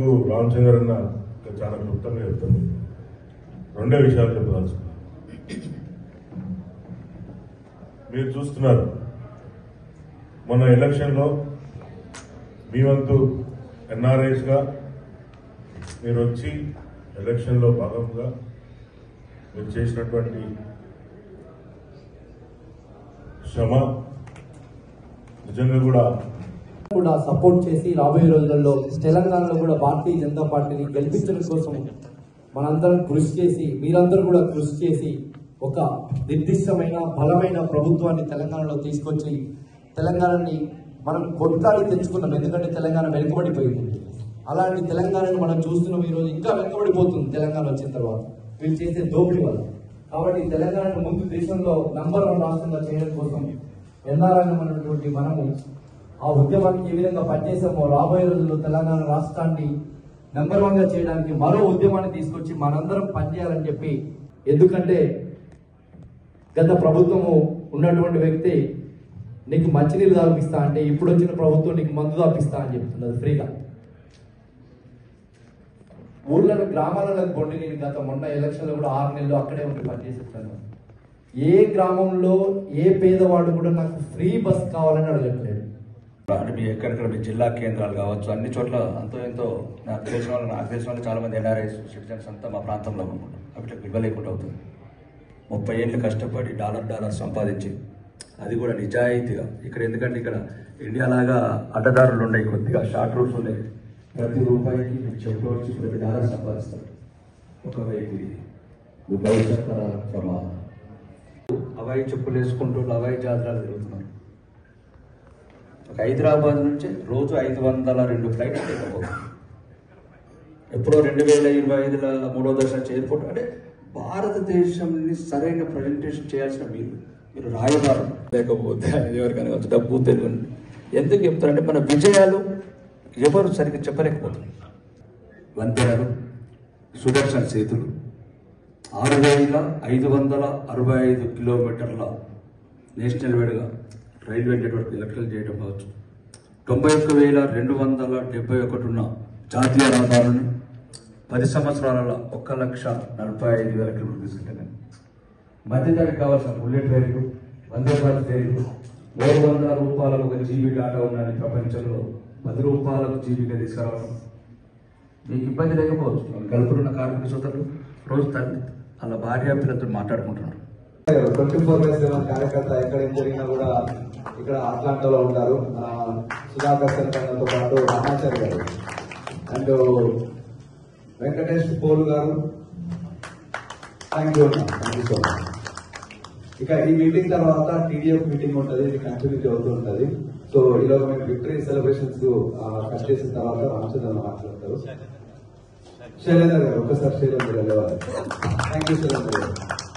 రామచంద్ర అన్న ఇంకా చాలా క్లుప్తంగా చెప్తాను రెండే విషయాలు చెప్పదలుచుకున్నాను మీరు చూస్తున్నారు మొన్న ఎలక్షన్లో మీ వంతు ఎన్ఆర్ఐస్గా మీరు వచ్చి ఎలక్షన్లో భాగంగా మీరు చేసినటువంటి శ్రమ నిజంగా కూడా కూడా సపోర్ట్ చేసి రాబోయే రోజులలో తెలంగాణలో కూడా భారతీయ జనతా పార్టీని గెలిపించడం కోసం మనందరం కృషి చేసి మీరందరూ కూడా కృషి చేసి ఒక నిర్దిష్టమైన బలమైన ప్రభుత్వాన్ని తెలంగాణలో తీసుకొచ్చి తెలంగాణని మనం కొట్లాడి తెచ్చుకున్నాం ఎందుకంటే తెలంగాణ వెనుకబడిపోయింది అలాంటి తెలంగాణని మనం చూస్తున్నాం ఈరోజు ఇంకా వెనుకబడిపోతుంది తెలంగాణ వచ్చిన తర్వాత వీళ్ళు చేసే దోపిడీ వల్ల కాబట్టి తెలంగాణను ముందు దేశంలో నంబర్ వన్ రాష్ట్రంగా చేయడం కోసం ఎన్ఆర్ఐఎం అనేటువంటి మనము ఆ ఉద్యమానికి ఏ విధంగా పనిచేసామో రాబోయే రోజుల్లో తెలంగాణ రాష్ట్రాన్ని నెంబర్ వన్ గా చేయడానికి మరో ఉద్యమాన్ని తీసుకొచ్చి మనందరం పనిచేయాలని చెప్పి ఎందుకంటే గత ప్రభుత్వము ఉన్నటువంటి వ్యక్తి నీకు మంచినీళ్ళు తాపిస్తా అంటే ఇప్పుడు వచ్చిన ప్రభుత్వం నీకు మందు తాపిస్తా అని చెప్తున్నది ఫ్రీగా ఊర్లను గ్రామాలలో కొండి నేను గత మొన్న ఎలక్షన్లో కూడా ఆరు నెలలు అక్కడే ఉండి పనిచేసేస్తాను ఏ గ్రామంలో ఏ పేదవాడు కూడా నాకు ఫ్రీ బస్ కావాలని అడగట్లేదు అంటే మీ ఎక్కడెక్కడ మీ జిల్లా కేంద్రాలు కావచ్చు అన్ని చోట్ల అంతో ఎంతో నాకు తెలిసిన వాళ్ళు నాకు తెలిసిన వాళ్ళు చాలా మంది ఎన్ఆర్ఐస్ సిటిజన్స్ అంతా మా ప్రాంతంలో ఉన్నారు అవి ఇవ్వలేకుండా అవుతుంది ముప్పై ఏళ్ళు కష్టపడి డాలర్ డాలర్ సంపాదించి అది కూడా నిజాయితీగా ఇక్కడ ఎందుకంటే ఇక్కడ ఇండియా లాగా అడ్డదారులు ఉన్నాయి కొద్దిగా షార్ట్ రూట్స్ ఉన్నాయి ప్రతి రూపాయికి మీకు చెప్పులు వచ్చి ప్రతి డాలర్ సంపాదిస్తారు ఒకవైపు ఇది మీ భవిష్యత్ తరాల ప్రమాదం అవాయి చెప్పులు వేసుకుంటూ అవాయి జాతరాలు తిరుగుతున్నారు ఒక హైదరాబాద్ నుంచి రోజు ఐదు వందల రెండు ఫ్లైట్స్ లేకపోతుంది ఎప్పుడో రెండు వేల ఇరవై ఐదుల మూడో దశ ఎయిర్పోర్ట్ అంటే భారతదేశంని సరైన ప్రజెంటేషన్ చేయాల్సిన మీరు మీరు రాయబారు లేకపోతే ఎవరికైనా కావచ్చు డబ్బు తెలుగు ఎందుకు చెప్తారంటే మన విజయాలు ఎవరు సరిగ్గా చెప్పలేకపోతున్నారు వంతెనలు సుదర్శన్ సేతులు ఆరు వేల ఐదు వందల అరవై ఐదు కిలోమీటర్ల నేషనల్ వైడ్గా రైల్వే నెట్వర్క్ ఎలక్ట్రికల్ చేయడం కావచ్చు తొంభై ఒక్క వేల రెండు వందల డెబ్బై ఒకటి ఉన్న జాతీయ రహదారులను పది సంవత్సరాల ఒక్క లక్ష నలభై ఐదు వేల కిలోమీటర్లు తీసుకుంటాను మధ్యతరగతి కావాల్సిన బుల్లెట్ రైలు వందే భారత్ రైలు మూడు వందల రూపాయలకు ఒక జీబీ డాటా ఉన్నది ప్రపంచంలో పది రూపాయలకు జీబీగా తీసుకురావడం మీకు ఇబ్బంది లేకపోవచ్చు కలుపురున్న కార్మిక సోదరులు రోజు తల్లి అలా భార్య పిల్లలతో మాట్లాడుకుంటున్నారు ట్వంటీ ఫోర్ బై సెవెన్ కార్యకర్త ఎక్కడ ఏం జరిగినా కూడా ఇక్కడ అట్లాంటాలో ఉంటారు ఆ, సుధాకర్ సర్పంచ్తో పాటు Ramachari garu and Venkatesh Polu garu thank you thank you so much ఇక ఈ మీటింగ్ తర్వాత టీడీఎఫ్ మీటింగ్ ఉంటుంది ఇది కంటిన్యూటీ అవుతూ ఉంటుంది సో ఈరోజు మేము విక్టరీ సెలబ్రేషన్స్ కట్ చేసిన తర్వాత రామచంద్ర మాట్లాడతారు శైలేంద్ర గారు ఒకసారి శైలేంద్ర గారు లేవాలి థ్యాంక్ యూ శైలేంద్ర గారు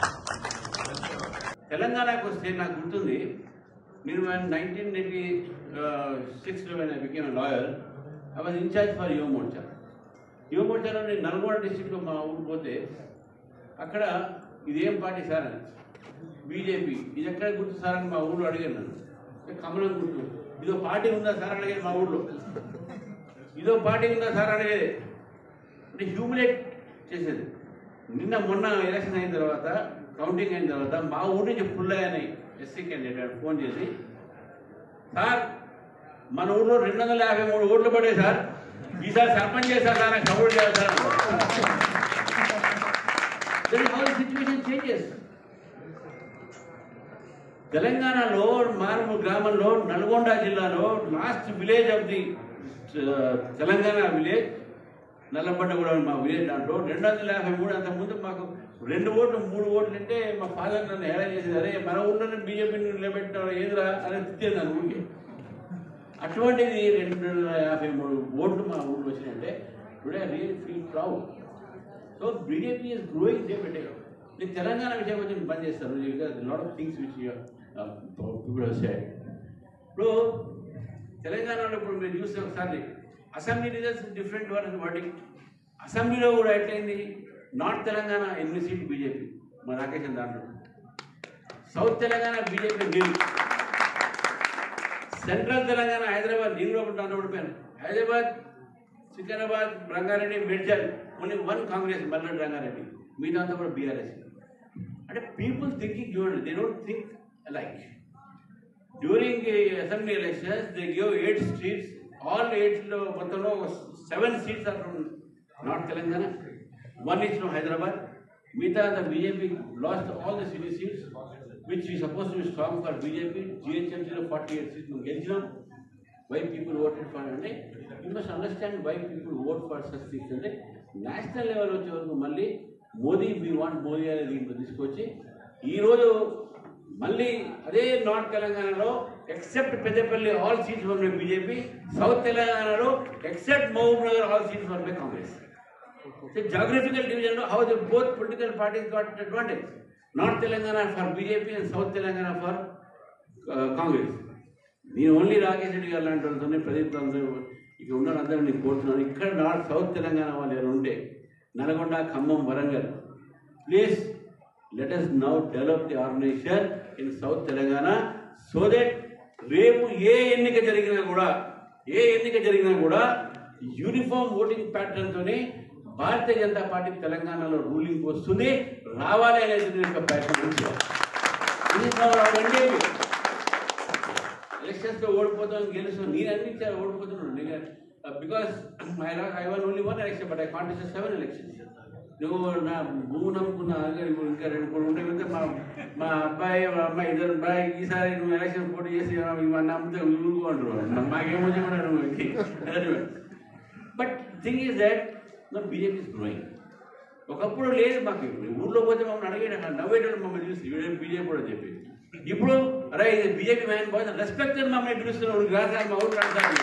తెలంగాణకు వస్తే నాకు గుర్తుంది నేను నైన్టీన్ నైన్టీ సిక్స్లో నేను became lawyer I was in charge for Yuva Morcha యువ మోర్చాలో నేను నల్గొండ డిస్టిక్లో మా ఊరు పోతే అక్కడ ఇదేం పార్టీ సార్ అని బీజేపీ ఇది ఎక్కడ గుర్తు సార్ అని మా ఊళ్ళో అడిగాను నన్ను "ఏ, కమలం గుర్తు ఇదో పార్టీ ఉందా సార్ అని అడిగాను మా ఊళ్ళో ఇదో పార్టీ ఉందా సార్ అని అడిగేది అంటే హ్యూమిలేట్ చేసేది నిన్న మొన్న ఎలక్షన్ అయిన తర్వాత కౌంటింగ్ అయిన తర్వాత మా ఊరి నుంచి పుల్లయ్య అని ఎస్సీ క్యాండిడేట్ ఫోన్ చేసి సార్ మన ఊర్లో రెండు వందల యాభై మూడు ఓట్లు పడ్డాయి సార్ ఈసారి సర్పంచ్ చేశారు సార్ నాకు సపోర్ట్ చేయాలి సార్ సిచ్యువేషన్ చేంజెస్ తెలంగాణలో మారుమూల గ్రామంలో నల్గొండ జిల్లాలో last village of the Telangana village Nallabanda కూడా మా విలేజ్ దాంట్లో రెండు వందల యాభై మూడు అంత ముందు మాకు రెండు ఓట్లు మూడు ఓట్లు అంటే మా ఫాదర్ నన్ను హేళన చేసేది అరే మన ఊళ్ళో బీజేపీని నిలబెట్టిన ఏదిరా అని తిట్టేది నన్ను ఊరికే అటువంటిది రెండు వందల యాభై మూడు ఓట్లు మా ఊళ్ళో వచ్చినాయంటే today real feel proud so BJP is growing day by day నేను తెలంగాణ విషయం వచ్చి బంద్ చేస్తారు lot of things which people side ఇప్పుడు తెలంగాణలో ఇప్పుడు మీరు చూస్తే ఒకసారి assembly results different one wording అసెంబ్లీలో కూడా ఎట్లయింది నార్త్ తెలంగాణ ఎనిమిది సీట్లు బీజేపీ మా రాకేష్ దాంట్లో సౌత్ తెలంగాణ బీజేపీ నీళ్ళు సెంట్రల్ తెలంగాణ హైదరాబాద్ నీళ్ళు ఒకటి దాంట్లో పడిపోయాను హైదరాబాద్ సికింద్రాబాద్ రంగారెడ్డి మెడ్జల్ ఓన్లీ వన్ కాంగ్రెస్ మల్లెడ్ రంగారెడ్డి మిగతా అంతా కూడా బీఆర్ఎస్ అంటే పీపుల్ థింకింగ్ చూడండి they don't think like during assembly elections they give eight seats all ఎయిట్లో మొత్తంలో seven seats are from north Telangana one is from Hyderabad మిగతా the BJP lost all the city seats which ఈ suppose to strong for BJP జిహెచ్ఎంసీలో forty eight seats మేము గెలిచినాం why people voted for అంటే you must understand why people vote for such things అంటే national level వచ్చే వరకు మళ్ళీ Modi we want Modi అనేది దీంట్లో తీసుకొచ్చి ఈరోజు మళ్ళీ అదే నార్త్ తెలంగాణలో except Peddapalli all seats won by BJP south తెలంగాణలో except Mahabubnagar all seats won by Congress geographical division how the both political parties got advantage north Telangana for BJP and south Telangana for Congress నేను only Rakesh Reddy గారు లాంటి వాళ్ళతోనే ప్రదీప్ అందరూ ఇక ఉన్న అందరూ నేను కోరుతున్నాను ఇక్కడ నార్త్ సౌత్ తెలంగాణ వాళ్ళు ఎవరు ఉంటే Nalgonda Khammam Warangal please let us now develop the organisation in south Telangana so that రేపు ఏ ఎన్నిక జరిగినా కూడా ఏ ఎన్నిక జరిగినా కూడా యూనిఫామ్ ఓటింగ్ ప్యాటర్న్తోనే భారతీయ జనతా పార్టీ తెలంగాణలో రూలింగ్ వస్తుంది రావాలి అనేది నేను యొక్క ప్రయత్నం చేయాలి. ఇది నా రెండేవి ఎలక్షన్స్ లో ఓడిపోతాం గెలుస్తాం నేను అన్ని ఇచ్చాను ఓడిపోతున్నాను నేను because I I won only one election but I contest seven elections నువ్వు నా భూమి నమ్ముకున్నా ఇంకా ఇంకా రెండు మూడు ఉంటే వెళ్తే మా మా అబ్బాయి మా అమ్మాయి ఇద్దరు అబ్బాయి ఈసారి నువ్వు ఎలక్షన్ పోటీ చేసి ఇవన్నీ నమ్మితే ఊరుకుంటారు మాకేమో చెప్పాడు నువ్వు but thing is that no BJP is growing ఒకప్పుడు లేదు మాకు ఇప్పుడు ఊర్లో పోతే మమ్మల్ని అడిగేట నవ్వేటోళ్ళు మమ్మల్ని చూసి వీడే బీజేపీ కూడా చెప్పి ఇప్పుడు అరే ఇది బీజేపీ మ్యాన్ బాయ్ రెస్పెక్ట్ మమ్మల్ని పిలుస్తున్నాడు గ్రాసాలు మా ఊరు రాసాలు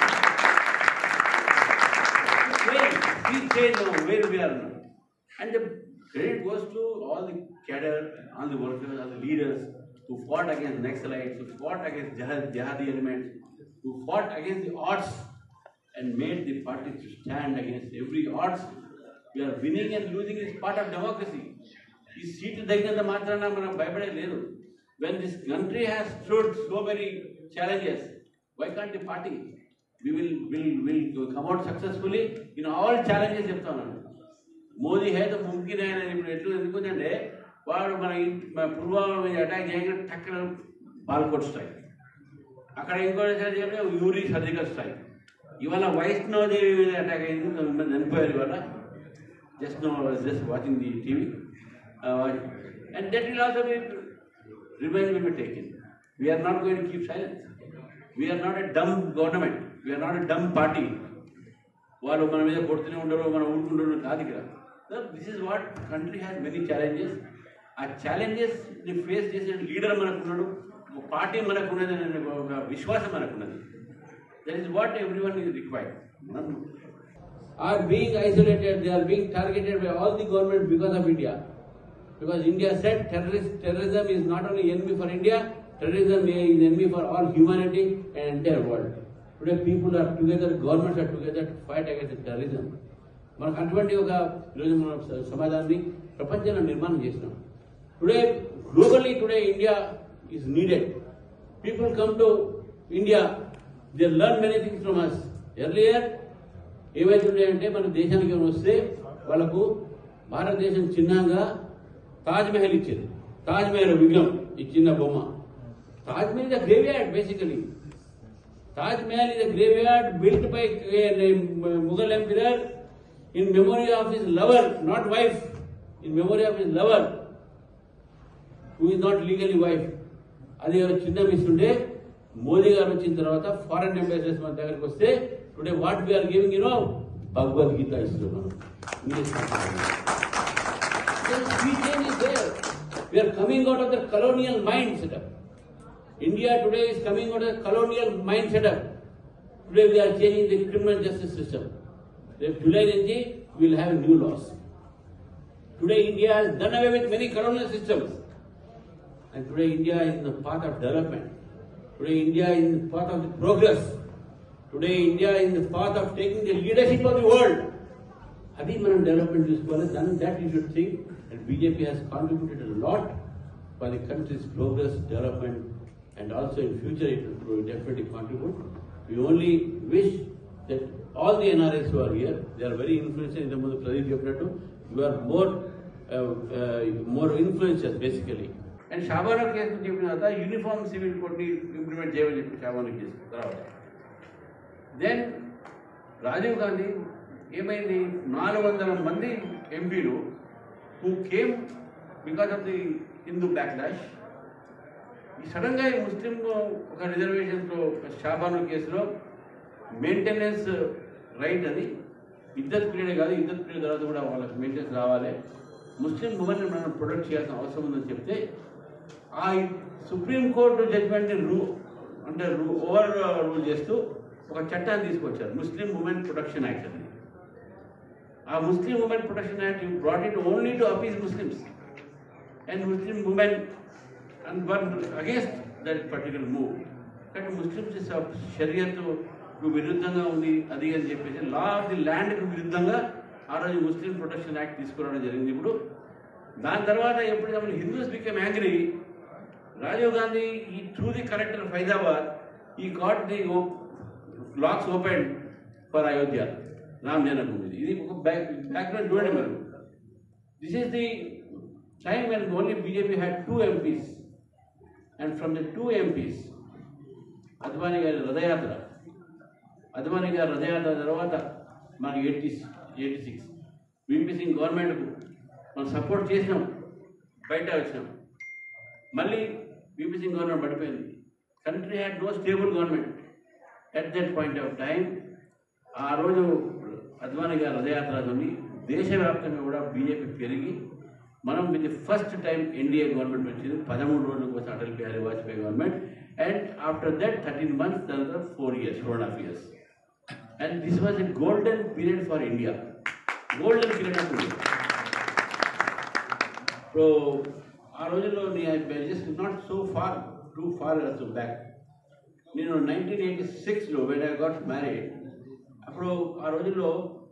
change now where we are now. And the credit goes to all the cadre, all the workers, all the leaders who fought against Naxalites, who fought against jihad, jihadi elements, who fought against the odds and made the party to stand against every odds. We are winning and losing is part of democracy. ఈ సీటు తగినంత మాత్రాన మనం భయపడే లేదు when this country has stood so many challenges why can't the party we will will will come out successfully in all challenges చెప్తాను మోదీ హేత ముమ్కిన్ ఆయన ఇప్పుడు ఎట్లు ఎందుకంటే వాడు మన ఇంటి మన పుల్వామా మీద అటాక్ చేయగానే టక్కన బాల్కోట్ స్ట్రైక్ అక్కడ ఇంకో చెప్పిన యూరి సర్జికల్ స్ట్రైక్ ఇవాళ వైష్ణవదేవి మీద అటాక్ అయింది కొంతమంది చనిపోయారు ఇవాళ just now I was just watching the TV, uh, and that will also be revenge will be taken. We are not going to keep silence. We are not a dumb government. We are not a dumb party. వాళ్ళు మన మీద కొడుతూనే ఉండరు మనం ఊరుకుంటారు కాదు ఇక్కడ this is what country has many challenges ఆ ఛాలెంజెస్ ని ఫేస్ చేసే లీడర్ మనకున్నాడు ఒక పార్టీ మనకున్నది అనే ఒక విశ్వాసం మనకున్నది that is what every one is required మనం are being isolated, they are being targeted by all the government because of India. Because India said terrorist, terrorism is not only enemy for India, terrorism is enemy for all humanity and entire world. Today people are together, governments are together to fight against terrorism. మనకు అటువంటి ఒక ఈరోజు మన స- సమాజాన్ని ప్రపంచంలో నిర్మాణం చేసినాం today globally today India is needed people come to India they learn many things from us earlier ఏమైతుండే అంటే మన దేశానికి ఏమైనా వస్తే వాళ్ళకు భారతదేశం చిన్నగా తాజ్ మహల్ ఇచ్చారు తాజ్ మహల్ విగ్రహం ఈ చిన్న బొమ్మ Taj Mahal is a grave yard basically Taj Mahal is a grave yard built by Mughal emperor in memory of his lover not wife in memory of his lover who is not legally wife అది ఒక చిన్న మిస్ ఉంటే మోదీ గారు వచ్చిన తర్వాత ఫారెన్ అంబాసిడర్స్ మన దగ్గరికి వస్తే today what we are giving you know Bhagavad Gita ఇస్తున్నాం We are coming out of the colonial mind setup. India today is coming out of the colonial mind setup. Today we are changing the criminal justice system. If July నుంచి we will have new laws. Today India has done away with many colonial systems. And today India is in the path of development. Today India is in the path of the progress. Today India is in the path of taking the leadership of the world. అది మనం development చూసుకోవాలి దాని that you should think and BJP has contributed lot for the country's progress development and also in future it will definitely contribute we only wish that all the NRS who are here, they are very influential. ఇంతకుముందు ప్రదీప్ చెప్పినట్టు you are more more influential basically and Shabana case చెప్పిన తర్వాత uniform civil కోడ్ని implement చేయమని చెప్పి Shabana case తర్వాత then Rajiv Gandhi ఏమైంది నాలుగు వందల మంది ఎంపీలు who came because of the Hindu backlash ఈ సడన్గా ఈ ముస్లిం ఒక రిజర్వేషన్తో షాబాను కేసులో మెయింటెనెన్స్ రైట్ అది ఇద్దరు పీరియడ్ కాదు ఇద్దరు పీరియడ్ తర్వాత కూడా వాళ్ళకి మెయింటెనెన్స్ రావాలి ముస్లిం ఉమెన్ మనం ప్రొటెక్ట్ చేయాల్సిన అవసరం ఉందని చెప్తే ఆ సుప్రీంకోర్టు జడ్జిమెంట్ని రూ అంటే రూ ఓవర్ రూల్ చేస్తూ ఒక చట్టాన్ని తీసుకొచ్చారు ముస్లిం ఉమెన్ ప్రొటెక్షన్ యాక్ట్ అని ఆ Muslim women protection act you brought it only to appease Muslims and Muslim women and one against that particular move కానీ ముస్లిమ్స్ షరియత్కు విరుద్ధంగా ఉంది అది అని చెప్పేసి లా ఆఫ్ ది ల్యాండ్కు విరుద్ధంగా ఆ రోజు ముస్లిం ప్రొటెక్షన్ యాక్ట్ తీసుకురావడం జరిగింది ఇప్పుడు దాని తర్వాత ఎప్పుడైతే మన హిందూస్ బికెమ్ యాంగ్రీ రాజీవ్ గాంధీ ఈ త్రూ ది కలెక్టర్ ఫైదాబాద్ ఈ got the locks open for Ayodhya Ram Janmabhoomi ఇది ఒక బ్యాక్ బ్యాక్గ్రౌండ్ చూడండి మరి this is the time when only BJP had two MPs and from the two MPs Advani గారి రథయాత్ర అద్వానీ గారి రథయాత్ర తర్వాత మనకి eighty eighty six VP Singh గవర్నమెంట్కు మనం సపోర్ట్ చేసినాం బయట వచ్చినాం మళ్ళీ వీపీ సింగ్ గవర్నమెంట్ పడిపోయింది country had no stable government at that point of time ఆ రోజు అద్వానీ గారి రథయాత్రతోని దేశవ్యాప్తంగా కూడా బీజేపీ పెరిగి మనం with first time NDA government వచ్చింది పదమూడు రోజుల కోసం Atal Bihari Vajpayee government and after that thirteen months తర్వాత four years four and half years and this was a golden period for India golden period of India so ఆ రోజుల్లో just not so far too far back నేను nineteen eighty సిక్స్లో when I got married అప్పుడు ఆ రోజుల్లో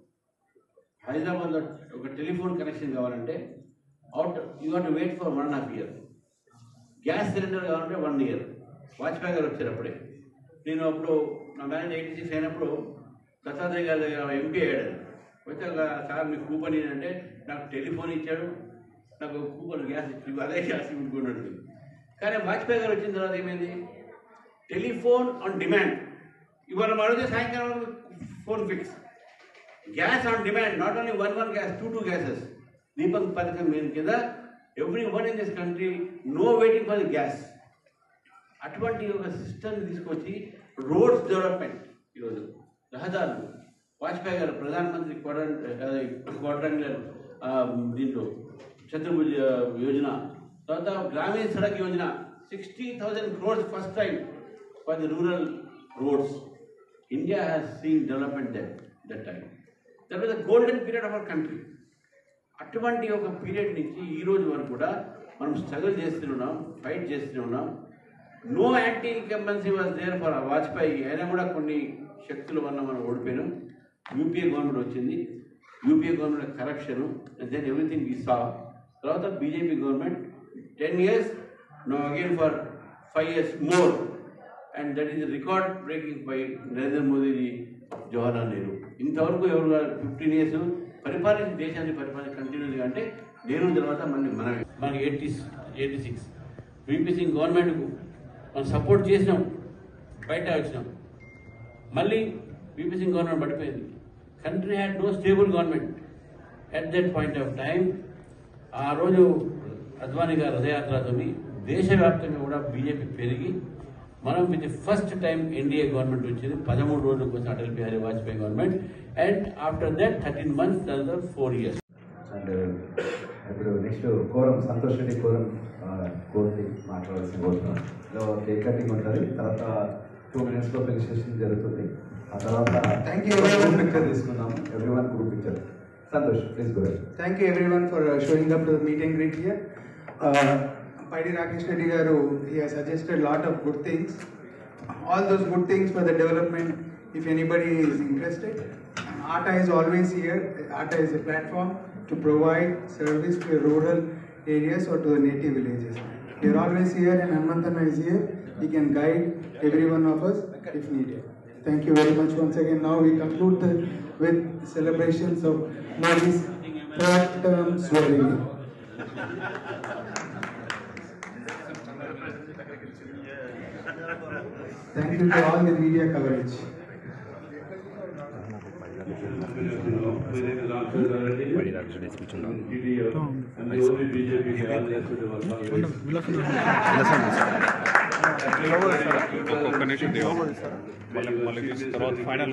హైదరాబాద్లో ఒక telephone connection కావాలంటే out you hot wait for one and half year gas cylinder కావాలంటే వన్ ఇయర్ వాజ్పేయి గారు వచ్చారు అప్పుడే నేను అప్పుడు నా మ్యారేజ్ ఎయిటీ సిక్స్ అయినప్పుడు దత్తాత్రేయ గారి దగ్గర ఎంపీ అయ్యాడు వచ్చి ఒక సార్ మీకు కూపన్ ఏంటంటే నాకు టెలిఫోన్ ఇచ్చాడు నాకు కూపన్ గ్యాస్ ఇచ్చి అదే గ్యాస్ ఇవ్వకున్నాడు కానీ వాజ్పేయి గారు వచ్చిన తర్వాత ఏమైంది టెలిఫోన్ ఆన్ డిమాండ్ ఇవాళ మరొక సాయంకాలం phone fix gas on demand not only one one gas two two gases Deepak పథకం మీద కింద every one in this country no waiting for the gas అటువంటి ఒక సిస్టమ్ తీసుకొచ్చి రోడ్స్ డెవలప్మెంట్ ఈరోజు రహదారులు వాజ్పేయి గారు ప్రధానమంత్రి క్వాడ్రంగులర్ దీంట్లో చతుర్భుజ యోజన తర్వాత Grameen Sadak Yojana sixty thousand crores first time for the rural roads India has seen development that that time that was the golden period of our country అటువంటి ఒక పీరియడ్ నుంచి ఈ రోజు వరకు కూడా మనం స్ట్రగుల్ చేస్తూనే ఉన్నాం ఫైట్ చేస్తూనే ఉన్నాం no anti incumbency was there for Vajpayee అయినా కూడా కొన్ని శక్తుల వల్ల మనం ఓడిపోయినాం యూపీఏ గవర్నమెంట్ వచ్చింది UPA government corruption then everything ఈ సా తర్వాత BJP government ten years no again for five years more and that is record breaking by Narendra Modiji Jawaharlal Nehru ఇంతవరకు ఎవరు ఫిఫ్టీన్ ఇయర్స్ పరిపాలించిన దేశాన్ని పరిపాలన కంటిన్యూగా అంటే నెహ్రూ తర్వాత మళ్ళీ మనమే మనకి eighty eighty six VP Singh గవర్నమెంట్కు మనం సపోర్ట్ చేసినాం బయట వచ్చినాం మళ్ళీ వీపీ సింగ్ గవర్నమెంట్ పడిపోయింది country had no stable government at that point of time ఆ రోజు అద్వానీ గారి రథయాత్రతోని దేశవ్యాప్తంగా కూడా బీజేపీ పెరిగి మనం with first time NDA government వచ్చింది పదమూడు రోజుల కోసం Atal Bihari Vajpayee government and after that thirteen months తర్వాత ఫోర్ ఇయర్స్ అండ్ ఇప్పుడు నెక్స్ట్ కోరం సంతోష్ రెడ్డి కోరం కోర్టు మాట్లాడాల్సిన కోరుతున్నాం లో కేక్ కటింగ్ ఉంటుంది తర్వాత టూ మినిట్స్లో ఫెలిసిటేషన్ జరుగుతుంది ఆ తర్వాత Thank you everyone. పిక్చర్ తీసుకున్నాము every one group picture Santosh please go Thank you everyone for uh, showing up to the meet and greet here. Uh, Paidi Rakesh Reddy Garu, he has suggested a lot of good things. All those good things for the development, if anybody is interested. ATA is always here. ATA is a platform to provide service to rural areas or to the native villages. We are always here and Hanmantana is here. He can guide every one of us if needed. Thank you very much once again. Now we conclude the, with celebrations of Modi's third term swearing. Thank you to all the media coverage. ఒక్క నిమిషం దేవా మళ్ళీ మళ్ళీ తీసిన తర్వాత final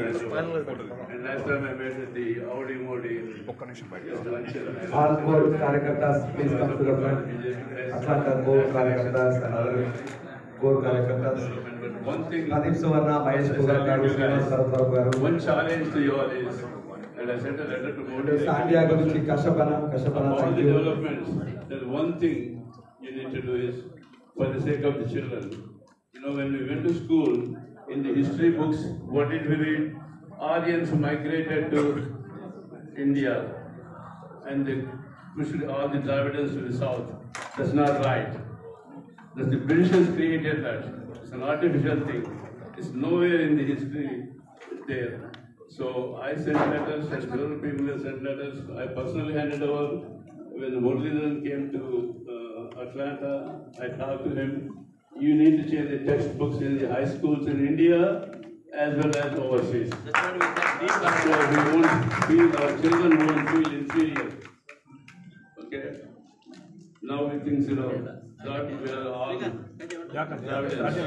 ఒక్క నిమిషం బయట All core కార్యకర్తాస్ please come to the front. Atlanta core కార్యకర్తాస్ and other core కార్యకర్తాస్. Pradeep సువర్ణ, మహేష్ పుగార్ గారు, శ్రీనివాస్ సరఫరావు గారు. One challenge to you all is, and I sent a letter to Modi. సాండియాగో నుంచి కశ్యపన, కశ్యపన, All thank the you. developments, there's one thing you need to do is, for the sake of the children. You know, when we went to school, in the history books, what did we read? Aryans migrated to India and they pushed all the Dravidians to the south. That's not right. That's the Britishers created that. It's an artificial thing. It's nowhere in the history there. So I sent letters, and several people have sent letters. I personally handed over. When Muralidharan came to uh, Atlanta, I talked to him. You need to change the textbooks in the high schools in India as well as overseas. So we won't feel, our children won't feel inferior. Okay? Now we think, you know, that we are all Dravidians.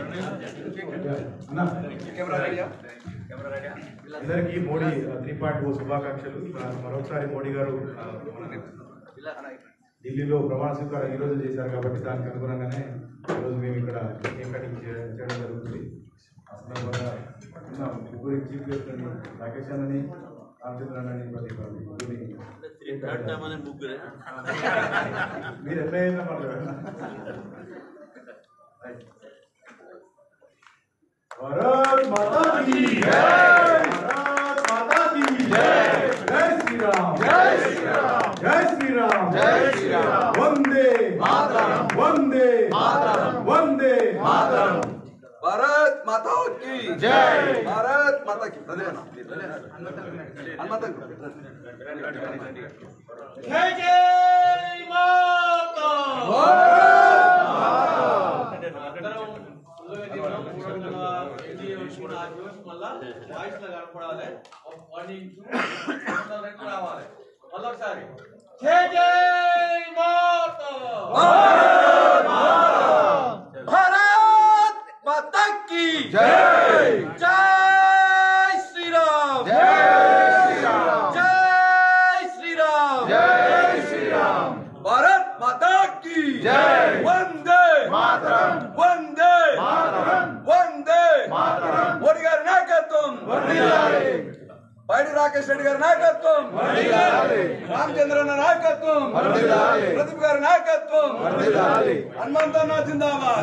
అందరికీ Modi three point ఓ శుభాకాంక్షలు ఆ, మరొకసారి మోడీ గారు ఆ, ఢిల్లీలో ప్రమాణ స్వీకారం ఈ రోజు చేశారు కాబట్టి దానికి అనుగుణంగానే ఈరోజు మేము ఇక్కడ కేక్ కటింగ్ చే- చేయడం జరుగుతుంది ఆ సందర్భంగా ఉన్న ముగ్గురి చీఫ్ గెస్ట్లని రాకేష్ అన్నని రామచంద్రన్ అని ప్రతి ముగ్గురిని కేక్ కట్ చేయాలి. మీరు ఎట్లా అయినా పర్లేదు రైట్. भारत माता की जय भारत माता की जय जय श्री राम जय श्री राम जय श्री राम जय श्री राम वंदे मातरम वंदे मातरम वंदे मातरम భారత్ మాతా की జై భారత్ మాతా की హనుమంత్ భారత్ మాతా की జై జై శ్రీరామ్ జై శ్రీరామ్ జై శ్రీరామ్ జై శ్రీరామ్ భారత్ మాతా की జై వందే మాతరం వందే మాతరం వందే మాతరం మోడీ గారి నాయకత్వం వర్ధిల్లాలి పైడి రాకేష్ రెడ్డి గారి నాయకత్వం వర్ధిల్లాలి రామచంద్రన్న నాయకత్వం వర్ధిల్లాలి ప్రదీప్ గారి నాయకత్వం వర్ధిల్లాలి హనుమంతన్న జిందాబాద్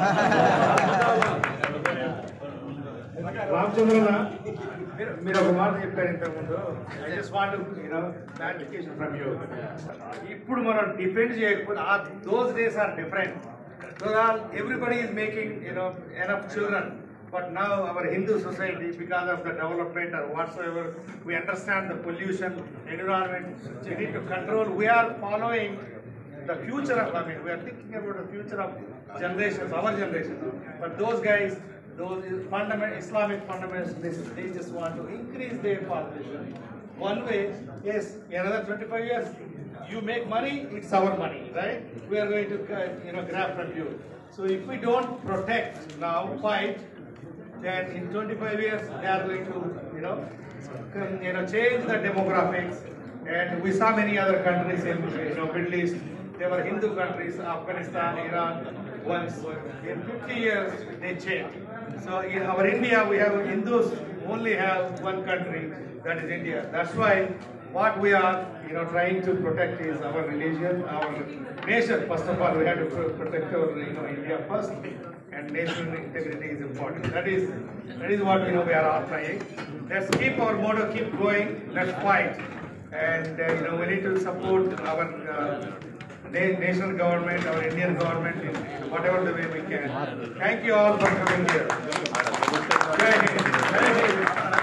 రామచంద్రన్న మీరు మీరు ఒక మాట చెప్పారు ఇంతకుముందు I just want you know clarification from you ఇప్పుడు మనం డిపెండ్ చేయకపోతే ఆ those days are different everybody is making you know enough children but now our Hindu society because of the development or whatsoever we understand the pollution environment we need to control we are following the future of, I mean, we are thinking about the future of generations, our generation. But those guys, those fundament, Islamic fundamentalists, they, they just want to increase their population. One way, yes, in another 25 years, you make money, it's our money, right? We are going to, uh, you know, grab from you. So if we don't protect now, fight, then in 25 years, they are going to, you know, come, you know, change the demographics. And we saw many other countries in, you know, Middle East, they were Hindu countries, Afghanistan, Iran, once. In 50 years, they changed. So in our India, we have Hindus only have one country, that is India. That's why what we are, you know, trying to protect is our religion, our nation. First of all, we have to pro- protect our, you know, India first, and national integrity is important. That is, that is what you know we are all trying. Let's keep our motto, keep going. Let's fight, and uh, you know we need to support our. Uh, na- national government, our Indian government in in whatever the way we can. Thank you all for coming here. Jai Hind. Jai Hind.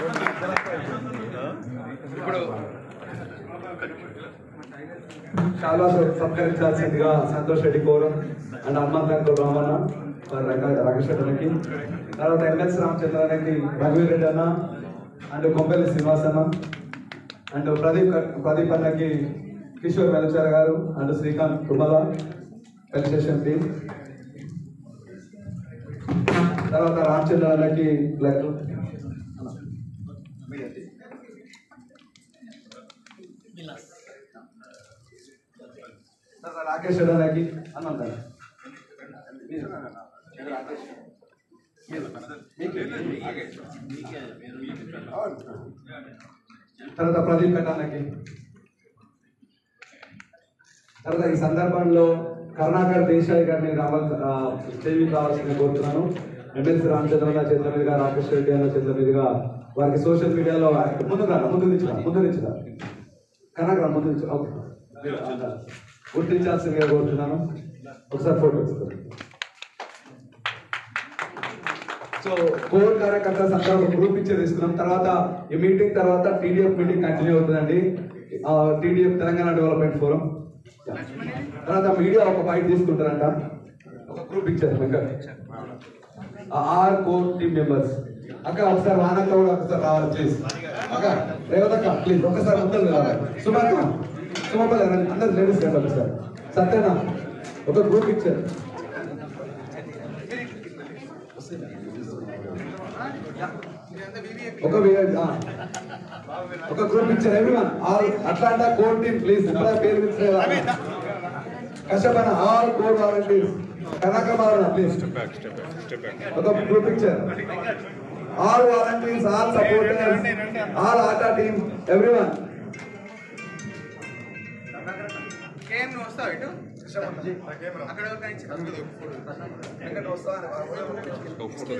చాలా సత్కరించాల్సిందిగా Santosh Reddy Koram and Hanumanth Ramanna sir Rakesh రెడ్డికి తర్వాత MS రామచంద్రానికి రఘువీర్ Reddy అన్న and Kompally Srinivas అన్న and Pradeep Pradeep అన్నకి కిషోర్ వెలచార గారు and Srikanth Tummala పెన్సేషన్ team తర్వాత రామచంద్ర అన్నకి బ్లడ్ తర్వాత రాకేష్ రెడ్డి అన్నకి అన్నంత తర్వాత ప్రదీప్ కట్టాలకి తర్వాత ఈ సందర్భంలో కరుణాకర్ దేశాయ్ గారిని రావాలి స్టేజ్కి రావాల్సింది కోరుతున్నాను ఎమ్మెల్సీ రామచంద్రన్న చేతుల మీదుగా రాకేష్ రెడ్డి అన్న చేతుల మీదుగా వారికి సోషల్ మీడియాలో ముందు రా ముందు నుంచి రా, ముందు నుంచి రా. కరుణాకర్ ముందు నుంచి ఓకే. గుర్తించాల్సిందిగా కోరుతున్నాను ఒకసారి ఫోటో తీసుకోండి. సో కోర్ కార్యకర్తలు అందరూ ఒక గ్రూప్ ఇచ్చే తీసుకున్నాం తర్వాత ఈ మీటింగ్ తర్వాత టీడీఎఫ్ మీటింగ్ కంటిన్యూ అవుతుందండి టీడీఎఫ్ తెలంగాణ డెవలప్మెంట్ ఫోరం తర్వాత మీడియా ఒక బైట్ తీసుకుంటారంట ఒక గ్రూప్ ఇచ్చారు Venkat are core team members అక్క ఒకసారి వానక్క కూడా ఒకసారి రావాలి ప్లీజ్ అక్క రేవతక్క ప్లీజ్ ఒకసారి ముందరు రావాలి సుమక్క సుమపల్లి రండి అందరు లేడీస్ రండి ఒకసారి సత్యనా ఒక గ్రూప్ ఇచ్చారు ఒక వి- ఆ. ఒక గ్రూప్ ఇచ్చారు everyone all Atlanta core team please ఇప్పుడే పేరు పిలిచారు కష్టపడిన ఆల్ కోర్ వాలంటీర్స్ కనకమారణ please back step back step back ఒక గ్రూప్ ఇచ్చారు all volunteers all supporters all ATA team everyone KM నువ్వు వస్తావు ఇటు అక్కడ వరకు నుంచి వెంకట వస్తావా ఫోటో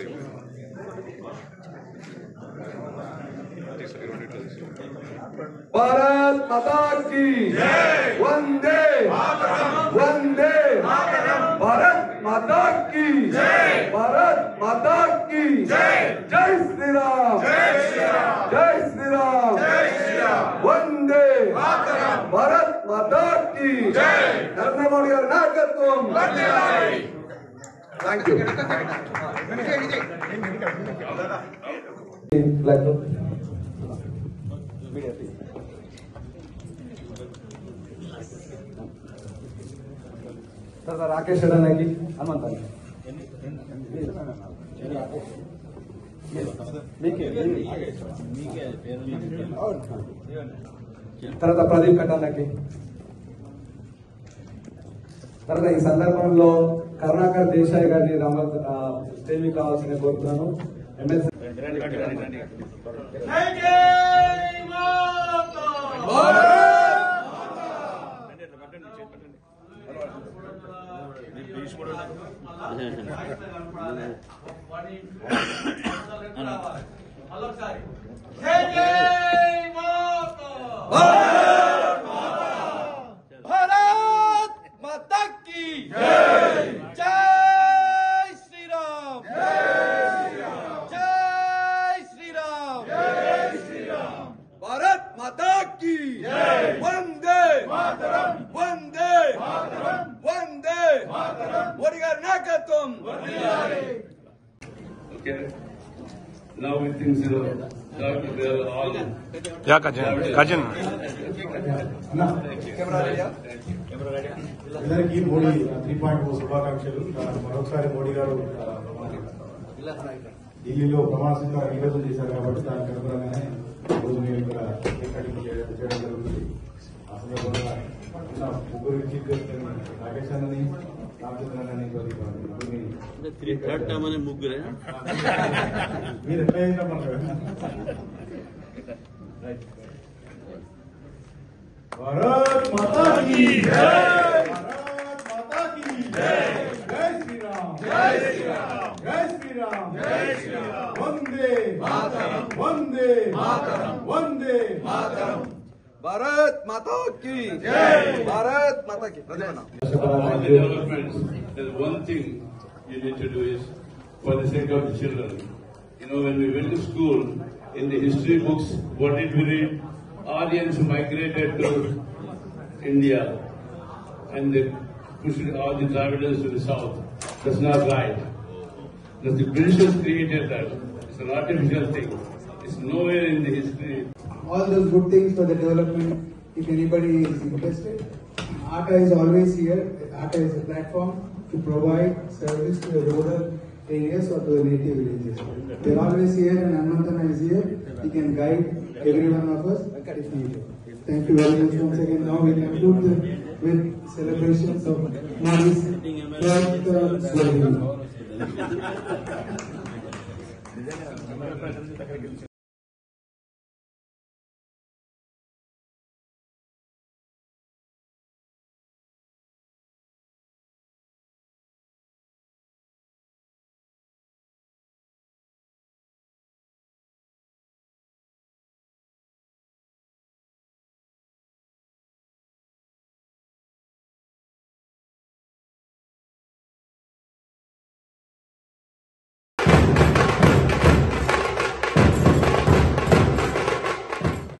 భారత్ మాతా की वंदे वंदे भारत माता की भारत माता की जय श्री राम जय श्री राम वंदे भारत माता की नरेंद्र मोदी గారి నాయకత్వం థ్యాంక్ యూ తర్వాత రాకేష్ అన్నకి హనుమంత్ అన్న. తర్వాత ప్రదీప్ కట్టాలకి తర్వాత ఈ సందర్భంలో కరుణాకర్ దేశాయ్ గారిని రామ స్టేజ్ కావాల్సిన కోరుతున్నాను ఎమ్మెల్సీ भारत माता की जय जय श्री राम जय श्री राम जय श्री राम भारत माता की वंदे वंदे वंदे మోడీ గారి నాయకత్వం Okay. Now we think so. Doctor, they are all. Yeah cousin cousin అందరికీ మోడీ త్రీ పాయింట్ శుభాకాంక్షలు మరొకసారి మోడీ గారు ఆ, ఢిల్లీలో ప్రమాణ స్వీకారం ఈ రోజు చేశారు కాబట్టి దానికి అనుగుణంగానే ఈరోజు మేము ఇక్కడ కేక్ కటింగ్ చేయడం చేయడం జరుగుతుంది ఆ సందర్భంగా ఉన్న ముగ్గురు చీఫ్ గెస్ట్ రాకేష్ అన్నని రామచంద్ర అన్నని ముగ్గురిని ముగ్గురే మీరు ఎట్లా చేసినా మనకు भारत माता की जय भारत माता की जय जय श्री राम जय श्री राम जय श्री राम जय श्री राम वंदे मातरम वंदे मातरम वंदे मातरम భారత్ మాతా కి జై భారత్ మాతా కి all the developments, there's one thing you need to do is for the sake of the children. You know, when we went to school, in the history books, what did we read? Aryans migrated to India and they pushed all the Dravidas to the south. That's not right. Because the Britishers created that. It's an artificial thing. It's nowhere in the history. all those good things for the development if anybody is interested. ATA is always here. ATA is a platform to provide service to the rural areas or to the native villages. They're always here and Anantana is here. He can guide every one of us if needed. Thank you very much once again. Now we conclude the, with celebrations of Mari's third uh, swearing.